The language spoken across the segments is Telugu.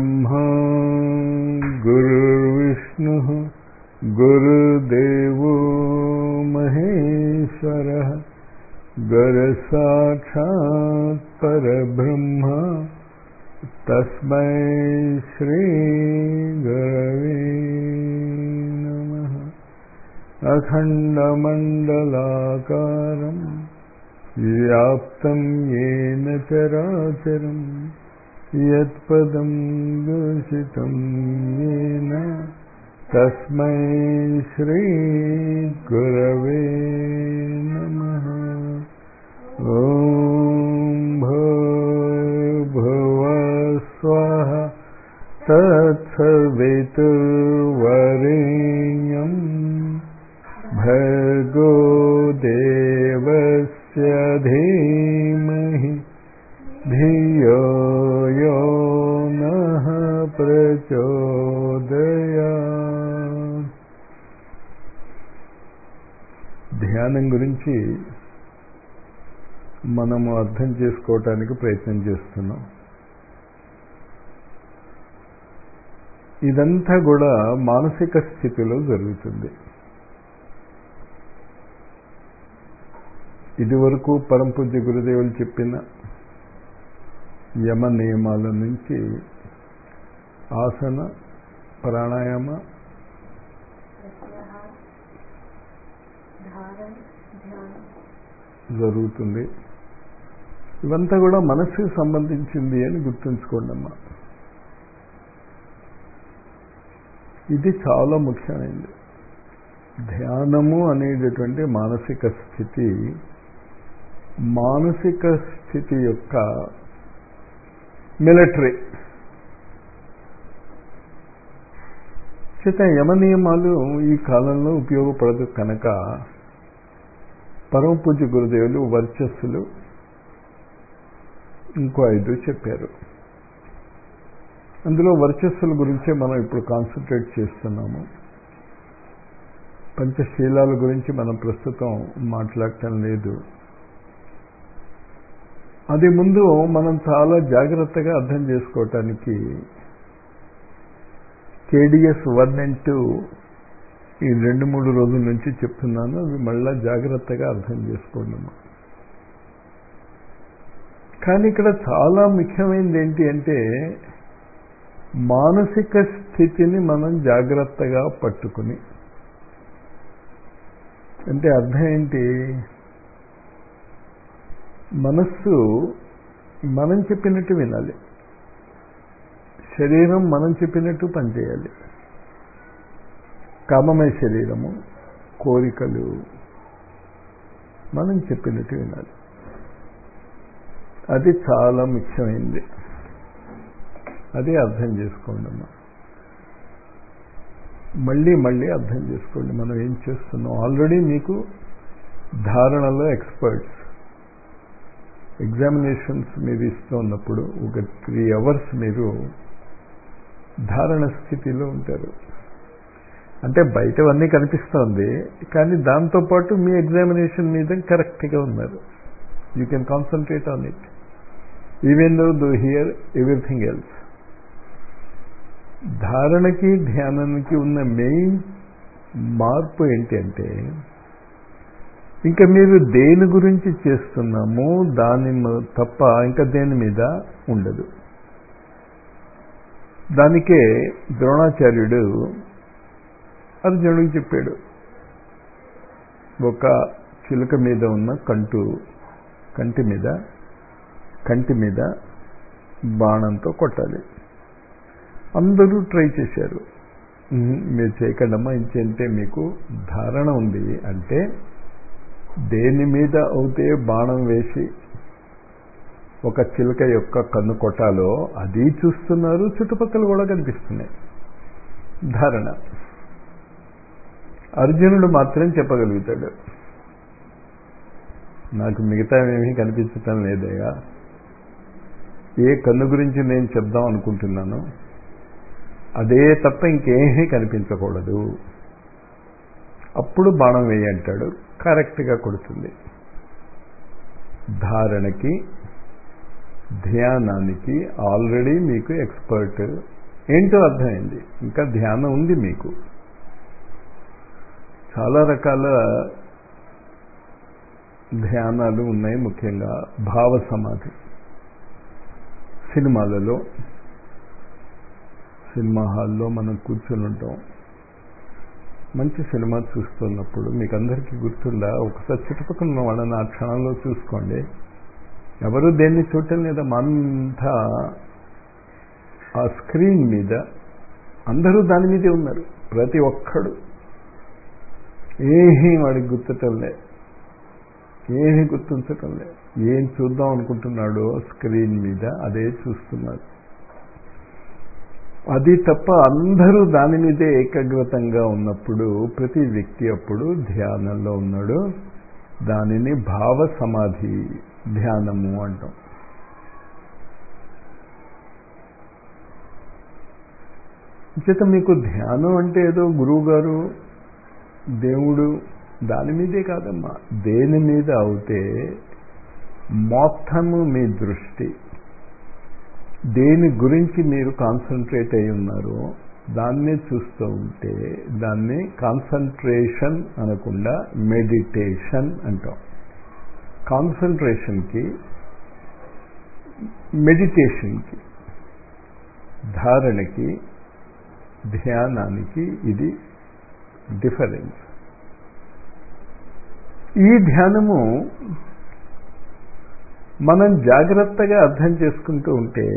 गुरुर्ब्रह्मा गुरुर्विष्णुः गुरुदेवो महेश्वरः गुरुसाक्षात् परब्रह्म तस्मै श्रीगुरवे नमः अखण्डमण्डलाकारम् व्याप्तं येन चराचरम् यत्पदं दूषितं येन तस्मै श्रीगुरवे नमः ॐ भूर्भुवः तत्सवितुर्वरेण्यम् भर्गो देवस्य धीमहि धियो यो नः ప్రచోదయా ధ్యానం గురించి మనము అర్థం చేసుకోవటానికి ప్రయత్నం చేస్తున్నాం ఇదంతా కూడా మానసిక స్థితిలో జరుగుతుంది ఇది వరకు పరంపూజ్య గురుదేవులు చెప్పిన యమ నియమాల నుంచి ఆసన ప్రాణాయామ జరుగుతుంది ఇవంతా కూడా మనస్సుకి సంబంధించింది అని గుర్తుంచుకోండి అమ్మా ఇది చాలా ముఖ్యమైనది ధ్యానము అనేటటువంటి మానసిక స్థితి మానసిక స్థితి యొక్క మిలిటరీ చేత యమ నియమాలు ఈ కాలంలో ఉపయోగపడదు కనుక పరమ పూజ్య గురుదేవులు వర్చస్సులు ఇంకో ఐదు చెప్పారు అందులో వర్చస్సుల గురించే మనం ఇప్పుడు కాన్సన్ట్రేట్ చేస్తున్నాము పంచశీలాల గురించి మనం ప్రస్తుతం మాట్లాడటం లేదు అది ముందు మనం చాలా జాగ్రత్తగా అర్థం చేసుకోవటానికి కేడిఎస్ వన్ అండ్ టూ ఈ రెండు మూడు రోజుల నుంచి చెప్తున్నాను అవి మళ్ళా జాగ్రత్తగా అర్థం చేసుకోండి కానీ ఇక్కడ చాలా ముఖ్యమైనది ఏంటి అంటే మానసిక స్థితిని మనం జాగ్రత్తగా పట్టుకుని అంటే అర్థం ఏంటి మనస్సు మనం చెప్పినట్టు వినాలి శరీరం మనం చెప్పినట్టు పనిచేయాలి కామమయ శరీరము కోరికలు మనం చెప్పినట్టు వినాలి అది చాలా ముఖ్యమైనది అది అర్థం చేసుకోండి అమ్మా మళ్ళీ మళ్ళీ అర్థం చేసుకోండి మనం ఏం చేస్తున్నాం ఆల్రెడీ మీకు ధారణలో ఎక్స్పర్ట్స్ ఎగ్జామినేషన్స్ మీరు ఇస్తూ ఉన్నప్పుడు ఒక త్రీ అవర్స్ మీరు ధారణ స్థితిలో ఉంటారు అంటే బయటవన్నీ కనిపిస్తోంది కానీ దాంతోపాటు మీ ఎగ్జామినేషన్ మీద కరెక్ట్గా ఉన్నారు you can concentrate on it even though though here everything else ధారణకి ధ్యానానికి ఉన్న మెయిన్ మార్పు ఏంటి అంటే ఇంకా మీరు దేని గురించి చేస్తున్నామో దాని తప్ప ఇంకా దేని మీద ఉండదు దానికే ద్రోణాచార్యుడు అర్జునుడికి చెప్పాడు ఒక చిలుక మీద ఉన్న కంటు కంటి మీద కంటి మీద బాణంతో కొట్టాలి అందరూ ట్రై చేశారు మీరు చేయకండమ్మా ఇంచేంటే మీకు ధారణ ఉంది అంటే దేని మీద అవుతే బాణం వేసి ఒక చిలుక యొక్క కన్ను కొట్టాలో అది చూస్తున్నారు చుట్టుపక్కల కూడా కనిపిస్తున్నాయి ధారణ అర్జునుడు మాత్రం చెప్పగలుగుతాడు నాకు మిగతా ఏమీ కనిపించటం లేదయ్యా ఏ కన్ను గురించి నేను చెప్దాం అనుకుంటున్నాను అదే తప్ప ఇంకేమీ కనిపించకూడదు అప్పుడు బాణం వేయి అంటాడు కరెక్ట్గా కొడుతుంది ధారణకి ధ్యానానికి ఆల్రెడీ మీకు ఎక్స్పర్ట్ ఏంటో అర్థమైంది ఇంకా ధ్యానం ఉంది మీకు చాలా రకాల ధ్యానాలు ఉన్నాయి ముఖ్యంగా భావ సమాధి సినిమాలలో సినిమా హాల్లో మనం కూర్చొని ఉంటాం మంచి సినిమా చూస్తున్నప్పుడు మీకు అందరికీ గుర్తుందా ఒకసారి చుట్టుపక్కల ఉన్న వాళ్ళని ఆ క్షణంలో చూసుకోండి ఎవరు దేన్ని చూడటం లేదా మనంతా ఆ స్క్రీన్ మీద అందరూ దాని మీదే ఉన్నారు ప్రతి ఒక్కడు ఏమీ వాడికి గుర్తటం లే ఏమీ గుర్తుంచటం లే ఏం చూద్దాం అనుకుంటున్నాడో స్క్రీన్ మీద అదే చూస్తున్నాడు అది తప్ప అందరూ దాని మీదే ఏకాగ్రతంగా ఉన్నప్పుడు ప్రతి వ్యక్తి అప్పుడు ధ్యానంలో ఉన్నాడు దానిని భావ సమాధి ధ్యానము అంటాం చేత మీకు ధ్యానం అంటే ఏదో గురువు గారు దేవుడు దాని మీదే కాదమ్మా దేని మీద అవుతే మొత్తము మీ దృష్టి దేని గురించి మీరు కాన్సన్ట్రేట్ అయి ఉన్నారో దాన్నే చూస్తూ ఉంటే దాన్ని కాన్సన్ట్రేషన్ అనకుండా మెడిటేషన్ అంటాం కాన్సన్ట్రేషన్కి మెడిటేషన్కి ధారణకి ధ్యానానికి ఇది డిఫరెన్స్ ఈ ధ్యానము మనం జాగ్రత్తగా అర్థం చేసుకుంటూ ఉంటే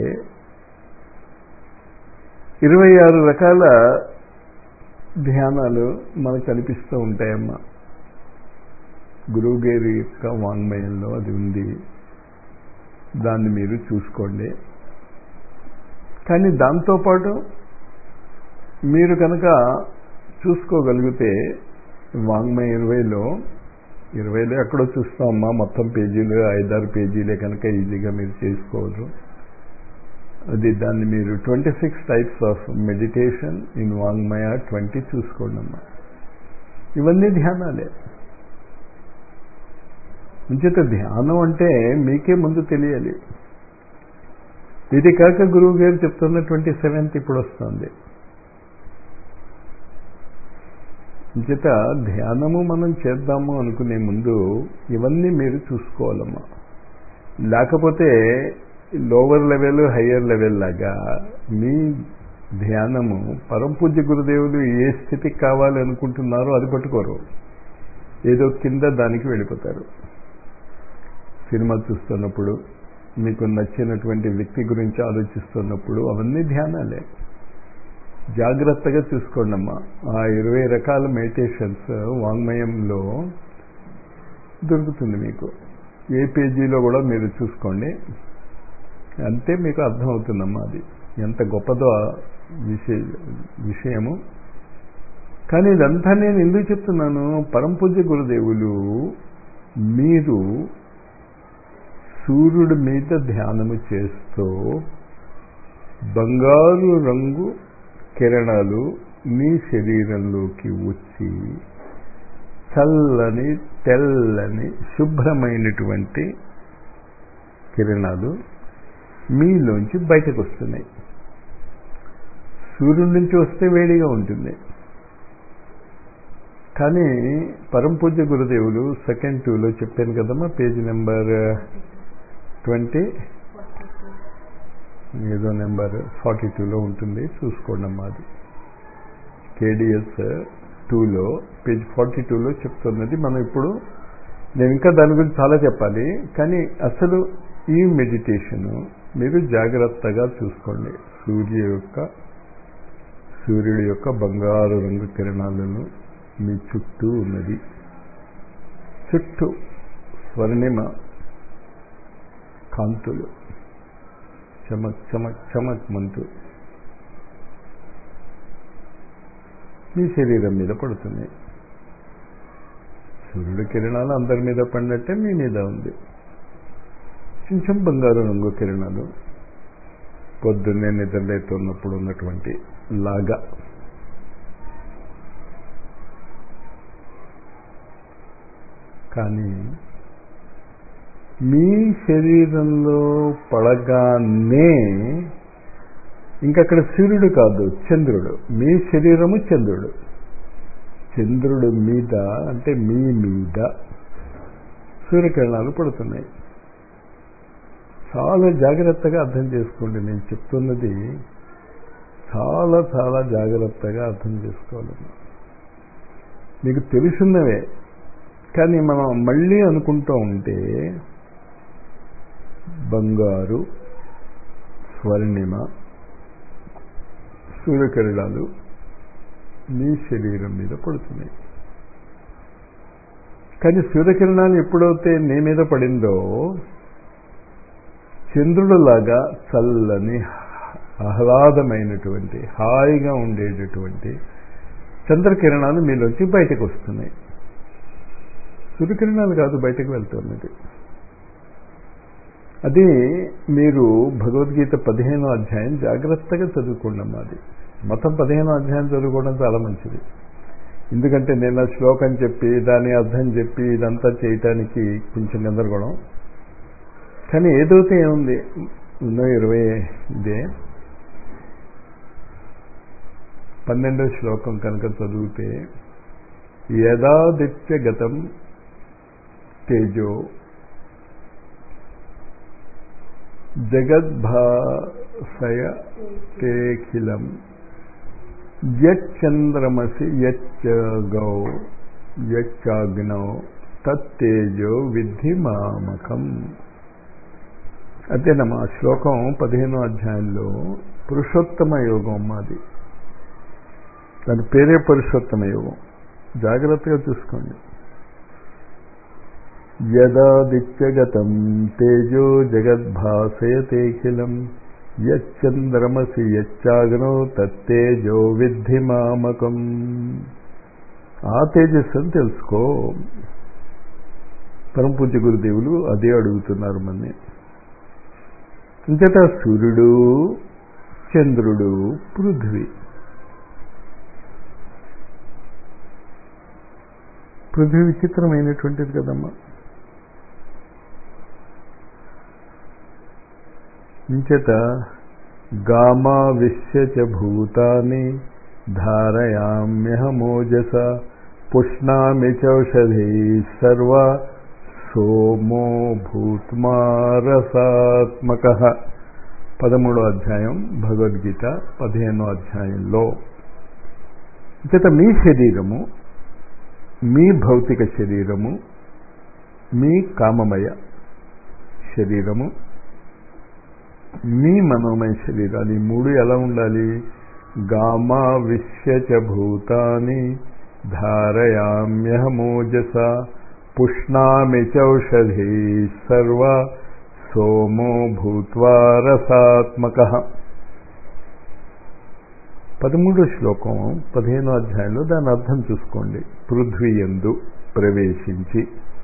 ఇరవై ఆరు రకాల ధ్యానాలు మనకు కనిపిస్తూ ఉంటాయమ్మా గురువుగారి యొక్క వాంగ్మయంలో అది ఉంది దాన్ని మీరు చూసుకోండి కానీ దాంతోపాటు మీరు కనుక చూసుకోగలిగితే వాంగ్మయ ఇరవైలో ఇరవైలో ఎక్కడో చూస్తామమ్మా మొత్తం పేజీలు ఐదారు పేజీలే కనుక ఈజీగా మీరు చేసుకోవచ్చు అది దాన్ని మీరు twenty six types of meditation in వాంగ్మయ ట్వంటీ చూసుకోండి అమ్మా ఇవన్నీ ధ్యానాలే అంచేత ధ్యానం అంటే మీకే ముందు తెలియాలి ఇది కాక గురువు గారు చెప్తున్న ట్వంటీ సెవెంత్ ఇప్పుడు వస్తుంది చేత ధ్యానము మనం చేద్దాము అనుకునే ముందు ఇవన్నీ మీరు చూసుకోవాలమ్మా లేకపోతే లోవర్ లెవెల్ హయ్యర్ లెవెల్ లాగా మీ ధ్యానము పరంపూజ్య గురుదేవులు ఏ స్థితికి కావాలి అనుకుంటున్నారో అది పట్టుకోరు ఏదో కింద దానికి వెళ్ళిపోతారు సినిమా చూస్తున్నప్పుడు మీకు నచ్చినటువంటి వ్యక్తి గురించి ఆలోచిస్తున్నప్పుడు అవన్నీ ధ్యానాలే జాగ్రత్తగా చూసుకోండి అమ్మా ఆ ఇరవై రకాల మెడిటేషన్స్ వాంగ్మయంలో దొరుకుతుంది మీకు ఏ పేజీలో కూడా మీరు చూసుకోండి అంతే మీకు అర్థమవుతుందమ్మా అది ఎంత గొప్పదో విషయ విషయము కానీ ఇదంతా నేను ఎందుకు చెప్తున్నాను పరంపూజ్య గురుదేవులు మీరు సూర్యుడి మీద ధ్యానము చేస్తూ బంగారు రంగు కిరణాలు మీ శరీరంలోకి వచ్చి చల్లని తెల్లని శుభ్రమైనటువంటి కిరణాలు మీలోంచి బయటకు వస్తున్నాయి సూర్యుడి నుంచి వస్తే వేడిగా ఉంటుంది కానీ పరంపూజ్య గురుదేవులు సెకండ్ టూలో చెప్పాను కదమ్మా పేజీ నెంబర్ ట్వంటీ ఏదో నెంబర్ ఫార్టీ టూలో ఉంటుంది చూసుకోండి అమ్మా అది కేడిఎస్ టూలో పేజ్ ఫార్టీ టూలో చెప్తున్నది మనం ఇప్పుడు నేను ఇంకా దాని గురించి చాలా చెప్పాలి కానీ అసలు ఈ మెడిటేషను మీరు జాగ్రత్తగా చూసుకోండి సూర్య యొక్క సూర్యుడి యొక్క బంగారు రంగు కిరణాలను మీ చుట్టూ ఉన్నది చుట్టూ స్వర్ణిమ కాంతులు చమక్ చమక్ చమక్ మంటూ మీ శరీరం మీద పడుతున్నాయి సూర్యుడి కిరణాలు అందరి మీద పడినట్టే మీ మీద ఉంది కొంచెం బంగారు రంగు కిరణాలు పొద్దున్నే నిద్రలేతున్నప్పుడు ఉన్నటువంటి లాగా కానీ మీ శరీరంలో పడగానే ఇంకక్కడ సూర్యుడు కాదు చంద్రుడు మీ శరీరము చంద్రుడు చంద్రుడు మీద అంటే మీ మీద సూర్యకిరణాలు పడుతున్నాయి చాలా జాగ్రత్తగా అర్థం చేసుకోండి నేను చెప్తున్నది చాలా చాలా జాగ్రత్తగా అర్థం చేసుకోవాలి మీకు తెలుసున్నవే కానీ మనం మళ్ళీ అనుకుంటూ ఉంటే బంగారు స్వర్ణిమ సూర్యకిరణాలు మీ శరీరం మీద పడుతున్నాయి కానీ సూర్యకిరణాలు ఎప్పుడైతే నీ మీద పడిందో చంద్రుడులాగా చల్లని ఆహ్లాదమైనటువంటి హాయిగా ఉండేటటువంటి చంద్రకిరణాలు మీలోంచి బయటకు వస్తున్నాయి సూర్యకిరణాలు కాదు బయటకు వెళ్తున్నది అది మీరు భగవద్గీత పదిహేనో అధ్యాయం జాగ్రత్తగా చదువుకోండి అది మొత్తం పదిహేనో అధ్యాయం చదువుకోవడం చాలా మంచిది ఎందుకంటే నేను ఆ శ్లోకం చెప్పి దాని అర్థం చెప్పి ఇదంతా చేయటానికి కొంచెం గందరగోళం కానీ ఏదైతే ఏముంది ఉన్నో ఇరవై ఇదే పన్నెండో శ్లోకం కనుక చదివితే యదాదిత్యగతం తేజో జగద్భాసయ తేఖిలం యచ్చంద్రమసి యచ్చ గౌ యచ్చాగ్నౌ తత్తేజో విద్ధి మామకం అదేనమ్మా శ్లోకం పదిహేనో అధ్యాయంలో పురుషోత్తమ యోగం మాది దాని పేరే పురుషోత్తమ యోగం జాగ్రత్తగా చూసుకోండి యదాదిత్యగతం తేజో జగద్భాసయతేఖిలం యచ్చంద్రమసి యచ్చాగ్నో తత్తేజో విద్ధి మామకం ఆ తేజస్సు అని తెలుసుకో పరమపూజ్య గురుదేవులు అదే అడుగుతున్నారు మన్ని ఇంకట సూర్యుడు చంద్రుడు పృథ్వీ పృథ్వీ విచిత్రమైనటువంటిది కదమ్మా ఇంచేత గామా విశ్యచ భూతాని ధారయామ్యహమోజస పుష్ణామి చౌషధీ సర్వ సోమో భూత్మారసాత్మక పదమూడో అధ్యాయం భగవద్గీత పదిహేనో అధ్యాయంలో చేత మీ శరీరము మీ భౌతిక శరీరము మీ కామమయ శరీరము మీ మనోమయ శరీరాలు ఈ మూడు ఎలా ఉండాలి గామా విశ్యచ భూతాని ధారయామ్యహమోజస పుష్ణామి చౌషధీ సర్వ సోమో భూత్వా రసాత్మక పదమూడో శ్లోకం పదిహేనో అధ్యాయంలో దాని అర్థం చూసుకోండి పృథ్వీ ఎందు ప్రవేశించి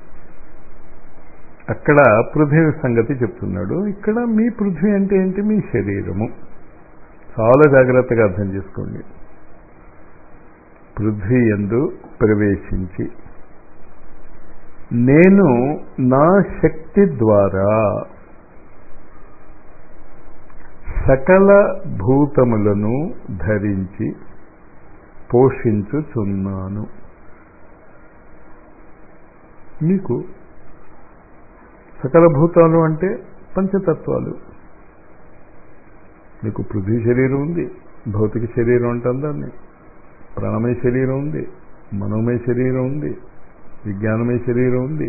అక్కడ పృథ్వీ సంగతి చెప్తున్నాడు ఇక్కడ మీ పృథ్వీ అంటే ఏంటి మీ శరీరము చాలా జాగ్రత్తగా అర్థం చేసుకోండి పృథ్వీ ఎందు ప్రవేశించి నేను నా శక్తి ద్వారా సకల భూతములను ధరించి పోషించుచున్నాను మీకు సకల భూతాలు అంటే పంచతత్వాలు మీకు పృథ్వీ శరీరం ఉంది భౌతిక శరీరం అంటాం దాన్ని ప్రాణమయ శరీరం ఉంది మనోమయ శరీరం ఉంది విజ్ఞానమయ శరీరం ఉంది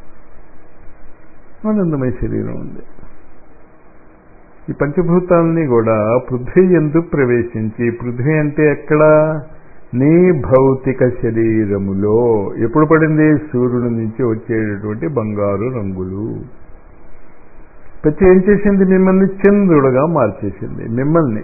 ఆనందమయ శరీరం ఉంది ఈ పంచభూతాలని కూడా పృథ్వీ ఎందు ప్రవేశించి పృథ్వీ అంటే ఎక్కడ నీ భౌతిక శరీరములో ఎప్పుడు పడింది సూర్యుడి నుంచి వచ్చేటటువంటి బంగారు రంగులు ప్రతి ఏం చేసింది మిమ్మల్ని చంద్రుడుగా మార్చేసింది మిమ్మల్ని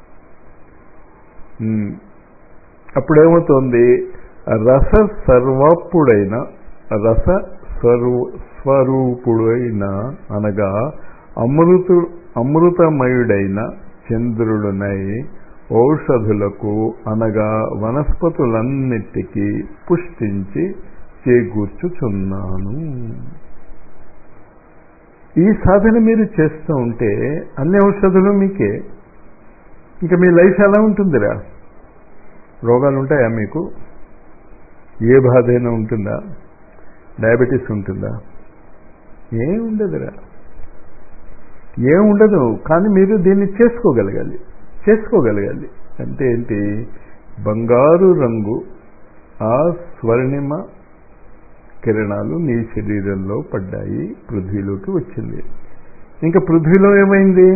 అప్పుడేమవుతోంది రస సర్వపుడైన రస స్వరూ స్వరూపుడైన అనగా అమృతు అమృతమయుడైన చంద్రుడునై ఔషధులకు అనగా వనస్పతులన్నిటికీ పుష్టించి చేకూర్చుచున్నాను ఈ సాధన మీరు చేస్తూ ఉంటే అన్ని ఔషధులు మీకే ఇంకా మీ లైఫ్ ఎలా ఉంటుందిరా రోగాలు ఉంటాయా మీకు ఏ బాధ అయినా ఉంటుందా డయాబెటీస్ ఉంటుందా ఏం ఉండదురా ఏం ఉండదు కానీ మీరు దీన్ని చేసుకోగలగాలి చేసుకోగలగాలి అంటే ఏంటి బంగారు రంగు ఆ స్వర్ణిమ కిరణాలు నీ శరీరంలో పడ్డాయి పృథ్వీలోకి వచ్చింది ఇంకా పృథ్వీలో ఏమైంది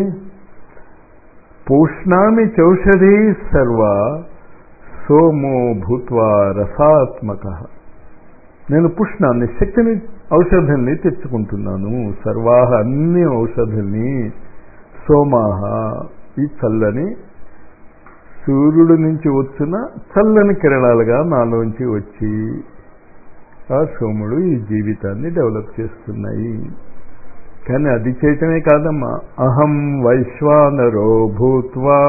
పూష్ణామి చౌషధి సర్వ సోమో భూత్వా రసాత్మక నేను పుష్ణాన్ని శక్తిని ఔషధాన్ని తెచ్చుకుంటున్నాను సర్వాహ అన్ని ఔషధుల్ని సోమాహ ఈ చల్లని సూర్యుడి నుంచి వచ్చిన చల్లని కిరణాలుగా నాలోంచి వచ్చి ఆ సోముడు ఈ జీవితాన్ని డెవలప్ చేస్తున్నాయి కానీ అది చేయటమే కాదమ్మా అహం వైశ్వానరో భూత్వా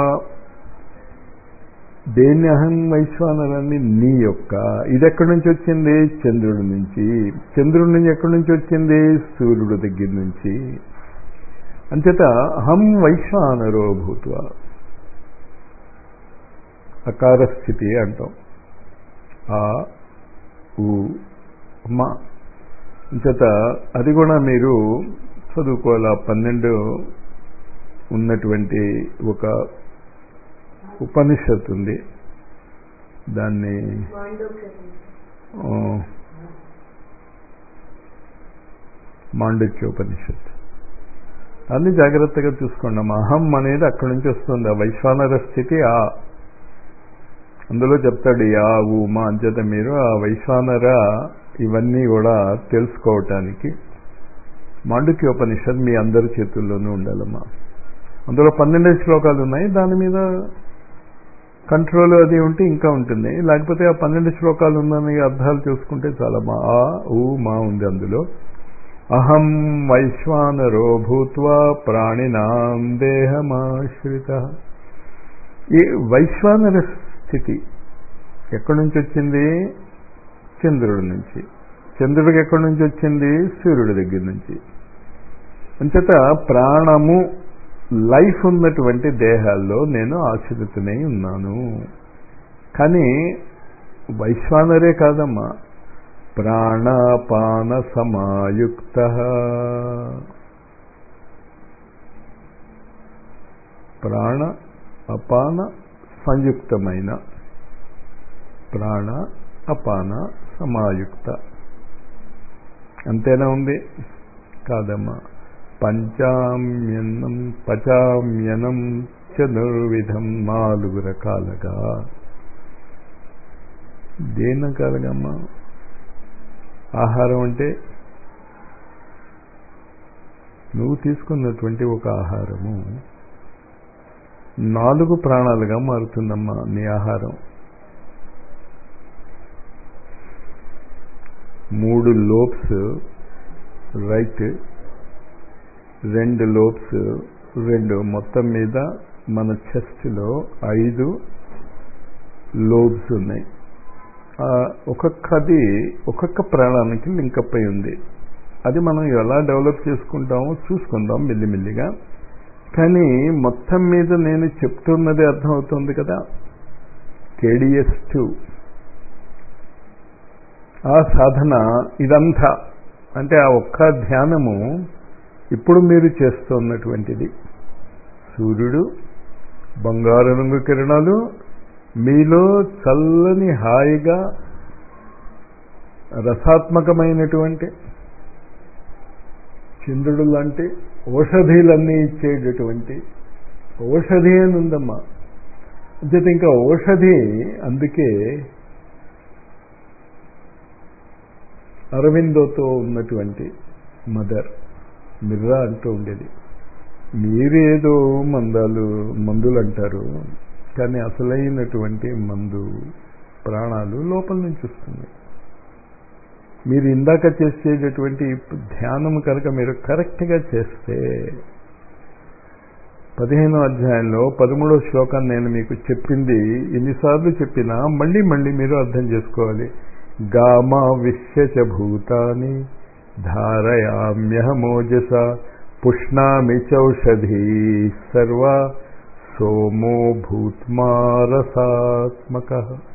దేన్ని అహం వైశ్వానరాన్ని నీ యొక్క ఇది ఎక్కడి నుంచి వచ్చింది చంద్రుడి నుంచి చంద్రుడి నుంచి ఎక్కడి నుంచి వచ్చింది సూర్యుడు దగ్గర నుంచి అంచేత అహం వైశ్వానరో భూత్వ అకార స్థితి అంటాం ఆ ఊ మా అంచేత అది కూడా మీరు చదువుకోవాల పన్నెండు ఉన్నటువంటి ఒక ఉపనిషత్ ఉంది దాన్ని మాండక్యోపనిషత్ అన్ని జాగ్రత్తగా చూసుకోండి అహం అనేది అక్కడి నుంచి వస్తుంది ఆ వైశ్వానర స్థితి ఆ అందులో చెప్తాడు ఆ ఊమా అంచేత మీరు ఆ వైశ్వానర ఇవన్నీ కూడా తెలుసుకోవటానికి మాండుక్యోపనిషత్ మీ అందరి చేతుల్లోనూ ఉండాలమ్మా అందులో పన్నెండు శ్లోకాలు ఉన్నాయి దాని మీద కంట్రోల్ అది ఉంటే ఇంకా ఉంటుంది లేకపోతే ఆ పన్నెండు శ్లోకాలు ఉందని అర్థాలు చూసుకుంటే చాలా మా ఆ ఊ మా ఉంది అందులో అహం వైశ్వానరో భూత్వా ప్రాణినాం దేహమాశ్రిత ఈ వైశ్వానర స్థితి ఎక్కడి నుంచి వచ్చింది చంద్రుడి నుంచి చంద్రుడికి ఎక్కడి నుంచి వచ్చింది సూర్యుడి దగ్గర నుంచి అంచేత ప్రాణము లైఫ్ ఉన్నటువంటి దేహాల్లో నేను ఆశ్రితునై ఉన్నాను కానీ వైశ్వానరే కాదమ్మా ప్రాణాపాన సమాయుక్త ప్రాణ అపాన సంయుక్తమైన ప్రాణ అపాన సమాయుక్త అంతేనా ఉంది కాదమ్మా పంచామ్యన్నం పచామ్యనం చతుర్విధం నాలుగు రకాలుగా దేని రకాలుగమ్మా ఆహారం అంటే నువ్వు తీసుకున్నటువంటి ఒక ఆహారము నాలుగు ప్రాణాలుగా మారుతుందమ్మా నీ ఆహారం మూడు లోబ్స్ రైట్ రెండు లోబ్స్ రెండు మొత్తం మీద మన చెస్ట్లో ఐదు లోబ్స్ ఉన్నాయి ఒక్కొక్కది ఒక్కొక్క ప్రాణానికి లింకప్ అయి ఉంది అది మనం ఎలా డెవలప్ చేసుకుంటామో చూసుకుందాం మెల్లిమెల్లిగా కానీ మొత్తం మీద నేను చెప్తున్నది అర్థమవుతుంది కదా కేడిఎస్ టూ ఆ సాధన ఇదంతా అంటే ఆ ఒక్క ధ్యానము ఇప్పుడు మీరు చేస్తున్నటువంటిది సూర్యుడు బంగారు రంగు కిరణాలు మీలో చల్లని హాయిగా రసాత్మకమైనటువంటి చంద్రుడు లాంటి ఔషధీలన్నీ ఇచ్చేటటువంటి ఔషధి అని ఉందమ్మా అంచేత ఇంకా ఔషధి అందుకే అరవిందోతో ఉన్నటువంటి మదర్ మిర్రా అంటూ ఉండేది మీరు ఏదో మందాలు మందులు అంటారు కానీ అసలైనటువంటి మందు ప్రాణాలు లోపల నుంచి వస్తుంది మీరు ఇందాక చేసేటటువంటి ధ్యానం కనుక మీరు కరెక్ట్గా చేస్తే పదిహేనో అధ్యాయంలో పదమూడో శ్లోకాన్ని నేను మీకు చెప్పింది ఎన్నిసార్లు చెప్పినా మళ్ళీ మళ్ళీ మీరు అర్థం చేసుకోవాలి గామా విశ్వచ భూతాని ధారయామ్యహమోజస పుష్ణామి చౌషధీ సర్వ సోమో భూత్మా రసాత్మక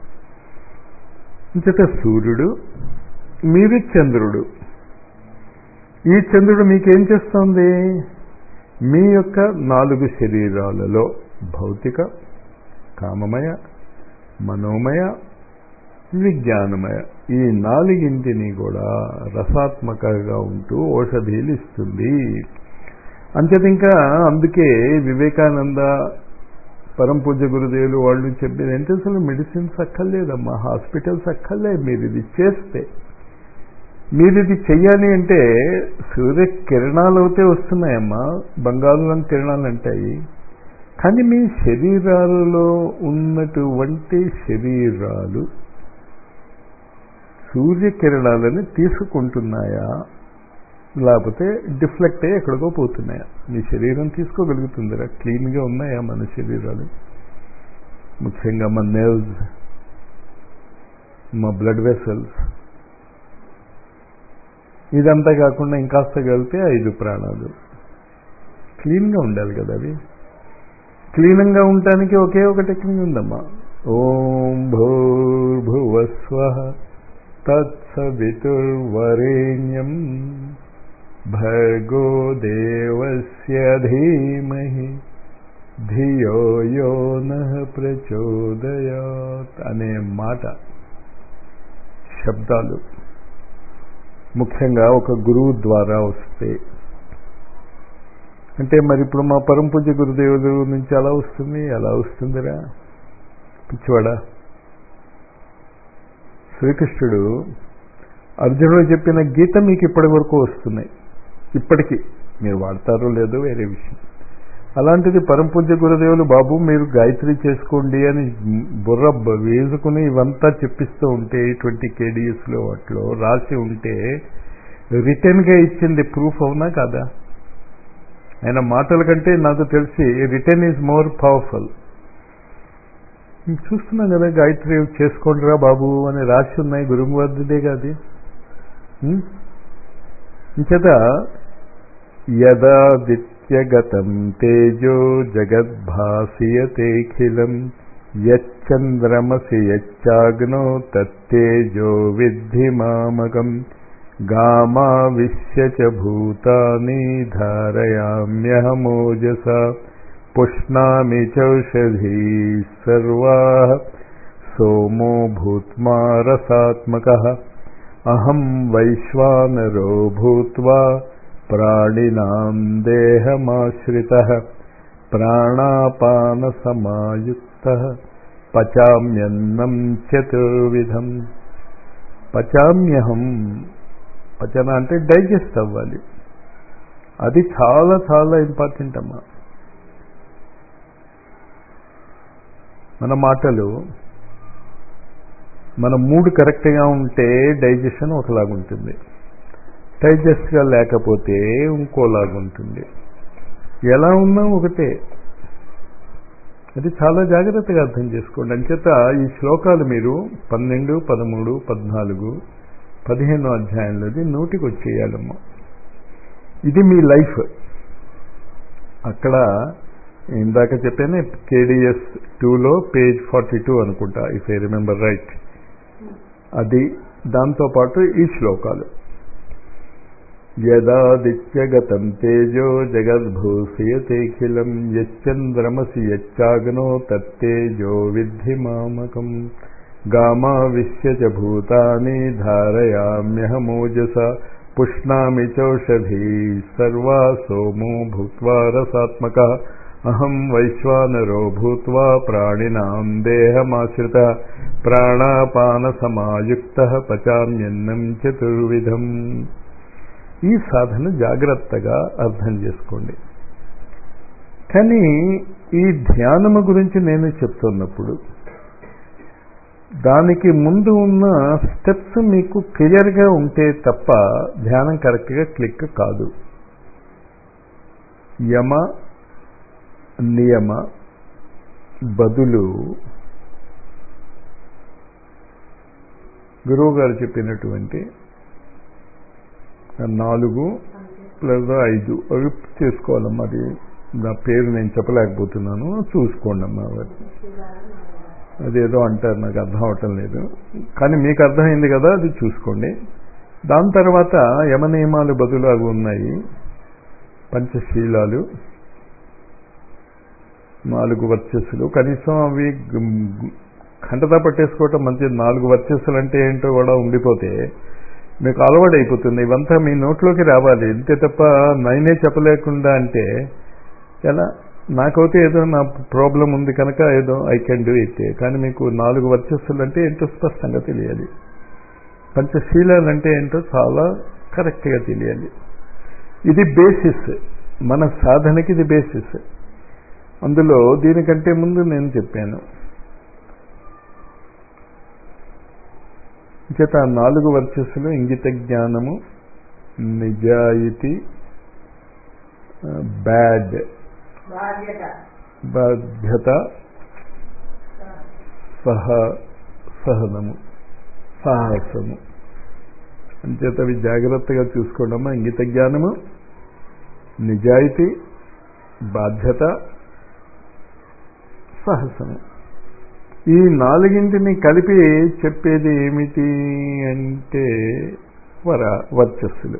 ఇంచట సూర్యుడు మీరు చంద్రుడు ఈ చంద్రుడు మీకేం చేస్తోంది మీ యొక్క నాలుగు శరీరాలలో భౌతిక కామమయ మనోమయ విజ్ఞానమయ ఈ నాలుగింటిని కూడా రసాత్మకంగా ఉంటూ ఔషధీలు ఇస్తుంది అంచేత ఇంకా అందుకే వివేకానంద పరం పూజ్య గురుదేవులు వాళ్ళు చెప్పేది ఏంటంటే అసలు మెడిసిన్స్ అక్కర్లేదమ్మా హాస్పిటల్స్ అక్కర్లే మీరు ఇది చేస్తే మీరు ఇది చెయ్యాలి అంటే సూర్య కిరణాలు అయితే వస్తున్నాయమ్మా బంగాళం కిరణాలు అంటాయి కానీ మీ శరీరాలలో ఉన్నటువంటి శరీరాలు సూర్యకిరణాలని తీసుకుంటున్నాయా లేకపోతే డిఫ్లెక్ట్ అయ్యి ఎక్కడికో పోతున్నాయా మీ శరీరం తీసుకోగలుగుతుందిరా క్లీన్గా ఉన్నాయా మన శరీరాలు ముఖ్యంగా మన నెర్వ్స్ మా బ్లడ్ వెసల్స్ ఇదంతా కాకుండా ఇంకాస్త కలిపితే ఐదు ప్రాణాలు క్లీన్గా ఉండాలి కదా అవి క్లీనంగా ఉండటానికి ఒకే ఒక టెక్నిక్ ఉందమ్మా ఓం భూర్భువస్వ తత్సవితుర్వరేణ్యం భర్గో దేవస్య ధీమహి ధియో యో నః ప్రచోదయాత్ అనే మాట శబ్దాలు ముఖ్యంగా ఒక గురువు ద్వారా వస్తే అంటే మరి ఇప్పుడు మా పరం పూజ్య గురుదేవుల నుంచి అలా వస్తుంది ఎలా వస్తుందిరా పిచ్చివాడా శ్రీకృష్ణుడు అర్జునుడు చెప్పిన గీత మీకు ఇప్పటి వరకు వస్తున్నాయి ఇప్పటికీ మీరు వాడతారో లేదో వేరే విషయం అలాంటిది పరం పూజ్య గురుదేవులు బాబు మీరు గాయత్రి చేసుకోండి అని బుర్ర వేసుకుని ఇవంతా చెప్పిస్తూ ఉంటే ట్వంటీ కేడీఎస్లో వాటిలో రాసి ఉంటే రిటర్న్గా ఇచ్చింది ప్రూఫ్ అవునా కాదా ఆయన మాటల కంటే నాకు తెలిసి రిటర్న్ ఈజ్ మోర్ పవర్ఫుల్ చూస్తున్నాం కదా గాయత్రి చేసుకోండిరా బాబు అని రాసి ఉన్నాయి గురుమువర్దిదే కాదు ఇంచేత యదాదిత్యగతం తేజో జగద్భాసియతేఖిలం యచ్చంద్రమసి యచ్చాగ్నో తత్తేజో విద్ధి మామకం గామావిశ్య చ భూతాని ధారయామ్యహమోజస పుష్ణామి చౌషధీ సర్వా సోమో భూత్మా రసాత్మక అహం వైశ్వానరో భూత్వా ప్రాణినాం దేహమాశ్రిత ప్రాణాపానసమాయుక్త పచామ్యన్నం చతుర్విధం పచామ్యహం పచన అంటే డైజెస్ట్ అవ్వాలి అది చాలా చాలా ఇంపార్టెంట్ అమ్మా మన మాటలు మన మూడు కరెక్ట్గా ఉంటే డైజెషన్ ఒకలాగుంటుంది డైజెస్ట్గా లేకపోతే ఇంకోలాగుంటుంది ఎలా ఉన్నా ఒకటే అది చాలా జాగ్రత్తగా అర్థం చేసుకోండి అంచేత ఈ శ్లోకాలు మీరు పన్నెండు పదమూడు పద్నాలుగు పదిహేనో అధ్యాయంలోది నోటికి వచ్చేయాలమ్మా ఇది మీ లైఫ్ అక్కడ ఇందాక చెప్పానే కేడిఎస్ టూలో పేజ్ ఫార్టీ టూ అనుకుంటా ఇఫ్ ఐ రిమెంబర్ రైట్ అది దాంతోపాటు ఈ శ్లోకాలు యదాదిత్యగతం తేజో జగద్భూషయతేఖిలం యచ్చంద్రమసి యచ్చాగ్నో తత్తేజో విద్ధి మామకం గామావిశ్య చ భూతాని ధారయామ్యహమోజస పుష్ణామి చౌషధీ సర్వా సోమో భూత్వా రసాత్మక అహం వైశ్వానరో భూత్వా ప్రాణినాం దేహమాశ్రిత ప్రాణాపానసమాయుక్త పచామ్యన్నం చతుర్విధం ఈ సాధన జాగ్రత్తగా అర్థం చేసుకోండి కానీ ఈ ధ్యానము గురించి నేను చెప్తున్నప్పుడు దానికి ముందు ఉన్న స్టెప్స్ మీకు క్లియర్గా ఉంటే తప్ప ధ్యానం కరెక్ట్గా క్లిక్ కాదు యమ నియమ బదులు గురువు గారు చెప్పినటువంటి నాలుగు ప్లస్ ఐదు అవి చేసుకోవాలమ్మా అది నా పేరు నేను చెప్పలేకపోతున్నాను చూసుకోండి అమ్మా వాటిని అదేదో అంటారు నాకు అర్థం అవటం లేదు కానీ మీకు అర్థమైంది కదా అది చూసుకోండి దాని తర్వాత యమనియమాలు బదులు అవి ఉన్నాయి పంచశీలాలు నాలుగు వర్చస్సులు కనీసం అవి ఖండతా పట్టేసుకోవటం మంచిది నాలుగు వర్చస్సులు అంటే ఏంటో కూడా ఉండిపోతే మీకు అలవాటు అయిపోతుంది ఇవంతా మీ నోట్లోకి రావాలి అంతే తప్ప నైనే చెప్పలేకుండా అంటే ఎలా నాకైతే ఏదో నా ప్రాబ్లం ఉంది కనుక ఏదో ఐ కెన్ డూ ఇట్ కానీ మీకు నాలుగు వర్చస్సులు అంటే ఏంటో స్పష్టంగా తెలియాలి పంచశీలాలు అంటే ఏంటో చాలా కరెక్ట్గా తెలియాలి ఇది బేసిస్ మన సాధనకి ఇది బేసిస్ అందులో దీనికంటే ముందు నేను చెప్పాను చేత నాలుగు వర్చస్సులు ఇంగిత జ్ఞానము నిజాయితీ బ్యాడ్ బాధ్యత సహ సహనము సాహసము అంచేత అవి జాగ్రత్తగా చూసుకోవడమా ఇంగిత జ్ఞానము నిజాయితీ బాధ్యత సాహసము ఈ నాలుగింటిని కలిపి చెప్పేది ఏమిటి అంటే వర వర్చస్సులు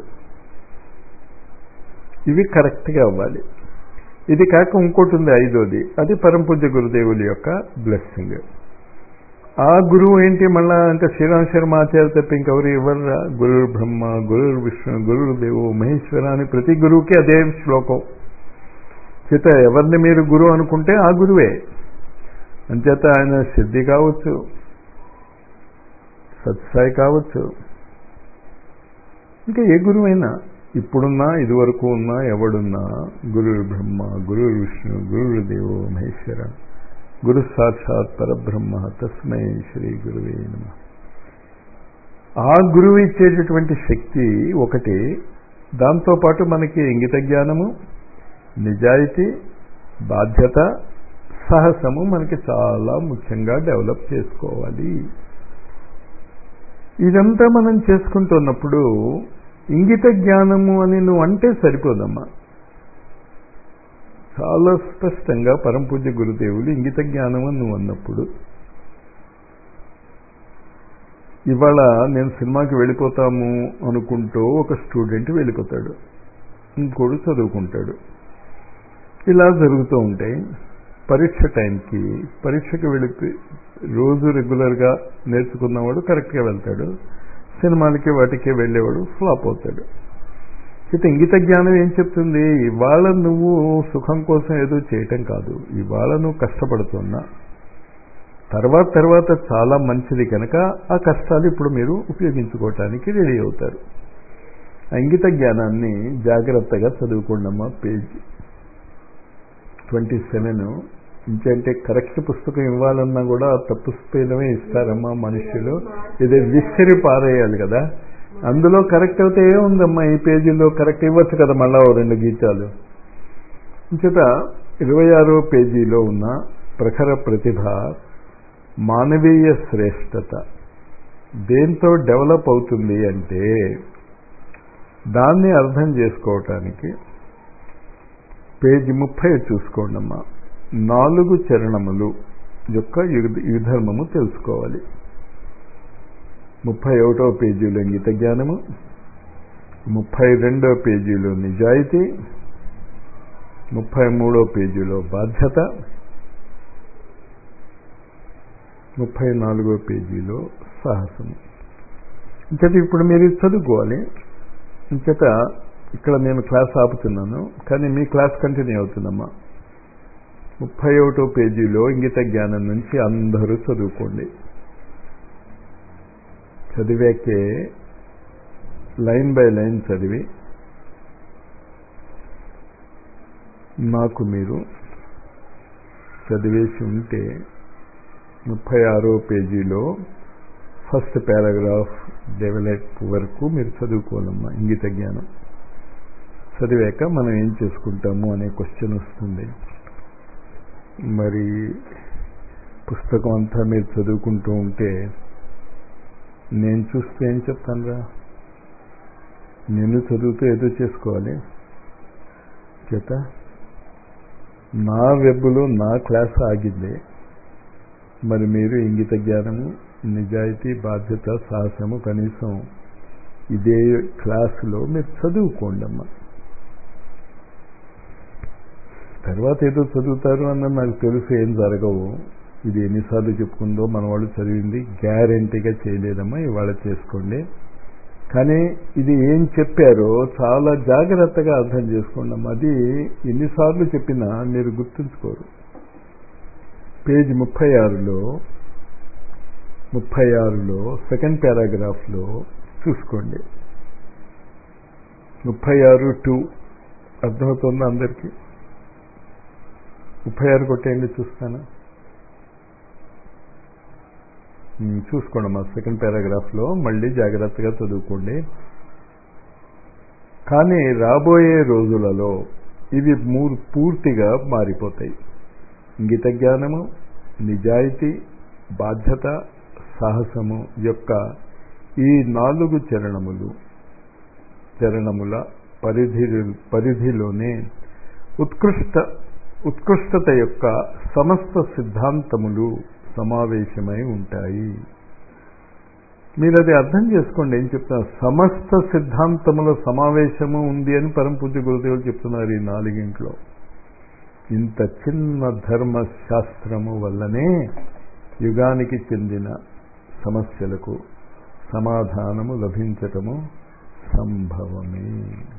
ఇవి కరెక్ట్గా అవ్వాలి ఇది కాక ఇంకోటి ఉంది ఐదోది అది పరంపూజ్య గురుదేవుల యొక్క బ్లెస్సింగ్ ఆ గురువు ఏంటి మళ్ళా ఇంకా శ్రీరామ్ శర్మ ఆచార్య తప్ప ఇంకెవరు ఇవ్వరా గురు బ్రహ్మ గురు విష్ణు గురు దేవు మహేశ్వర అని ప్రతి గురువుకి అదే శ్లోకం చేత ఎవరిని మీరు గురువు అనుకుంటే ఆ గురువే అంచేత ఆయన సిద్ధి కావచ్చు సత్సాయి కావచ్చు ఇంకా ఏ గురువైనా ఇప్పుడున్నా ఇదివరకు ఉన్నా ఎవడున్నా గురు బ్రహ్మ గురు విష్ణు గురు దేవో మహేశ్వర గురు సాక్షాత్ పరబ్రహ్మ తస్మై శ్రీ గురువే నమ ఆ గురువు ఇచ్చేటటువంటి శక్తి ఒకటి దాంతోపాటు మనకి ఇంగిత జ్ఞానము నిజాయితీ బాధ్యత సాహసము మనకి చాలా ముఖ్యంగా డెవలప్ చేసుకోవాలి ఇదంతా మనం చేసుకుంటున్నప్పుడు ఇంగిత జ్ఞానము అని నువ్వు అంటే సరిపోదమ్మా చాలా స్పష్టంగా పరంపూజ్య గురుదేవులు ఇంగిత జ్ఞానం అని నువ్వు అన్నప్పుడు ఇవాళ నేను సినిమాకి వెళ్ళిపోతాము అనుకుంటూ ఒక స్టూడెంట్ వెళ్ళిపోతాడు ఇంకోడు చదువుకుంటాడు ఇలా జరుగుతూ ఉంటాయి పరీక్ష టైంకి పరీక్షకు వెళ్ళి రోజు రెగ్యులర్గా నేర్చుకున్నవాడు కరెక్ట్గా వెళ్తాడు సినిమాలకి వాటికి వెళ్ళేవాడు ఫ్లాప్ అవుతాడు అయితే ఇంగిత జ్ఞానం ఏం చెప్తుంది ఇవాళ నువ్వు సుఖం కోసం ఏదో చేయటం కాదు ఇవాళ నువ్వు కష్టపడుతున్నా తర్వాత తర్వాత చాలా మంచిది కనుక ఆ కష్టాలు ఇప్పుడు మీరు ఉపయోగించుకోవటానికి రెడీ అవుతారు ఇంగిత జ్ఞానాన్ని జాగ్రత్తగా చదువుకోండమ్మా పేజీ ట్వంటీ సెవెన్ ఇంకంటే కరెక్ట్ పుస్తకం ఇవ్వాలన్నా కూడా తప్పు స్పేలమే ఇస్తారమ్మా మనుషులు ఇది విసిరి పారేయాలి కదా అందులో కరెక్ట్ అయితే ఏముందమ్మా ఈ పేజీలో కరెక్ట్ ఇవ్వచ్చు కదా మళ్ళా ఓ రెండు గీతాలు ఇంచేత ఇరవై ఆరో పేజీలో ఉన్న ప్రఖర ప్రతిభ మానవీయ శ్రేష్టత దేంతో డెవలప్ అవుతుంది అంటే దాన్ని అర్థం చేసుకోవటానికి పేజీ ముప్పై చూసుకోండి అమ్మా నాలుగు చరణములు యొక్క యుధర్మము తెలుసుకోవాలి ముప్పై ఒకటో పేజీలో ఇంగిత జ్ఞానము ముప్పై రెండో పేజీలో నిజాయితీ ముప్పై మూడో పేజీలో బాధ్యత ముప్పై నాలుగో పేజీలో సాహసము ఇంచేత ఇప్పుడు మీరు చదువుకోవాలి ఇంచేత ఇక్కడ నేను క్లాస్ ఆపుతున్నాను కానీ మీ క్లాస్ కంటిన్యూ అవుతుందమ్మా ముప్పై ఒకటో పేజీలో ఇంగిత జ్ఞానం నుంచి అందరూ చదువుకోండి చదివాకే లైన్ బై లైన్ చదివి నాకు మీరు చదివేసి ఉంటే ముప్పై ఆరో పేజీలో ఫస్ట్ పారాగ్రాఫ్ డెవలప్ వరకు మీరు చదువుకోవాలమ్మా ఇంగిత జ్ఞానం చదివాక మనం ఏం చేసుకుంటాము అనే క్వశ్చన్ వస్తుంది మరి పుస్తకం అంతా మీరు చదువుకుంటూ ఉంటే నేను చూస్తే ఏం చెప్తానురా నేను చదువుతూ ఏదో చేసుకోవాలి చేత నా వెబ్లో నా క్లాస్ ఆగింది మరి మీరు ఇంగిత జ్ఞానము నిజాయితీ బాధ్యత సాహసము కనీసం ఇదే క్లాసులో మీరు చదువుకోండి అమ్మా తర్వాత ఏదో చదువుతారు అన్న నాకు తెలుసు ఏం జరగవు ఇది ఎన్నిసార్లు చెప్పుకుందో మన వాళ్ళు చదివింది గ్యారంటీగా చేయలేదమ్మా ఇవాళ చేసుకోండి కానీ ఇది ఏం చెప్పారో చాలా జాగ్రత్తగా అర్థం చేసుకోండి అమ్మా అది ఎన్నిసార్లు చెప్పినా మీరు గుర్తుంచుకోరు పేజ్ ముప్పై ఆరులో ముప్పై ఆరులో సెకండ్ పారాగ్రాఫ్లో చూసుకోండి ముప్పై ఆరు టూ అర్థమవుతుందా అందరికీ ముప్పై ఆరు కొట్టేయండి చూస్తాను చూసుకోండి మా సెకండ్ పారాగ్రాఫ్లో మళ్ళీ జాగ్రత్తగా చదువుకోండి కానీ రాబోయే రోజులలో ఇవి మూడు పూర్తిగా మారిపోతాయి ఇంగిత జ్ఞానము నిజాయితీ బాధ్యత సాహసము యొక్క ఈ నాలుగు చరణములు చరణముల పరిధి పరిధిలోనే ఉత్కృష్ట ఉత్కృష్టత యొక్క సమస్త సిద్ధాంతములు సమావేశమై ఉంటాయి మీరు అది అర్థం చేసుకోండి ఏం చెప్తున్నారు సమస్త సిద్ధాంతముల సమావేశము ఉంది అని పరమ పూజ్య గురుదేవులు చెప్తున్నారు ఈ నాలుగింట్లో ఇంత చిన్న ధర్మ శాస్త్రము వల్లనే యుగానికి చెందిన సమస్యలకు సమాధానము లభించటము సంభవమే